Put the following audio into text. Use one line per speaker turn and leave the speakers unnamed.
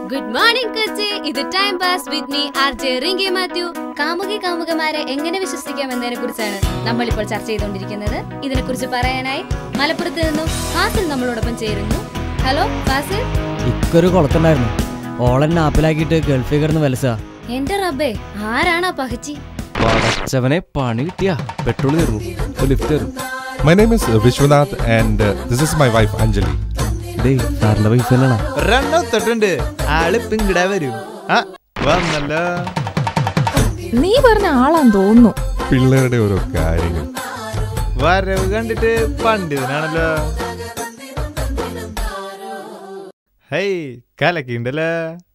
Good morning Kochi ഇത് time pass with me R J Rinki Mathew കാമുകി കാമുകമാരെ എങ്ങനെ വിശ്വസിക്കാം എന്നതിനെ കുറിച്ചാണ് നമ്മൾ ഇപ്പോൾ ചർച്ച ചെയ്തുകൊണ്ടിരിക്കുന്നത് ഇതിനെക്കുറിച്ച് പറയാനായി മലപ്പുറത്ത് നിന്നും ഫാസിൽ നമ്മളോടൊപ്പം ചേരുന്നു ഹലോ ഫാസിൽ
ഇക്കൊരു കുളത്തുണ്ടായിരുന്നു ഓളൻ ആപ്പിലാക്കിയിട്ട് ഗൾഫിൽ കിടന്ന് വലസ
എന്റെ റബ്ബേ ആരാണാ പഹച്ചി
പടച്ചവനെ പണി കിട്ടിയ പെട്രോൾ തീർന്നു ഒരു ലിഫ്റ്റ് തരും
My name is uh, Vishwanath and uh, this is my wife Anjali.
ഡേയ് സാറിന്റെ പൈസ തന്നെയാണോ
റണ്ണൊത്തിട്ടുണ്ട് ആള് പിങ്കിടാ വരൂ ആ വന്നല്ലോ
നീ പറഞ്ഞ ആളാന്ന് തോന്നുന്നു
പിള്ളേരുടെ ഓരോ കാര്യങ്ങൾ
വരവ് കണ്ടിട്ട് പണ്ഡിതനാണല്ലോ ഹേയ് കലക്കിണ്ടല്ലോ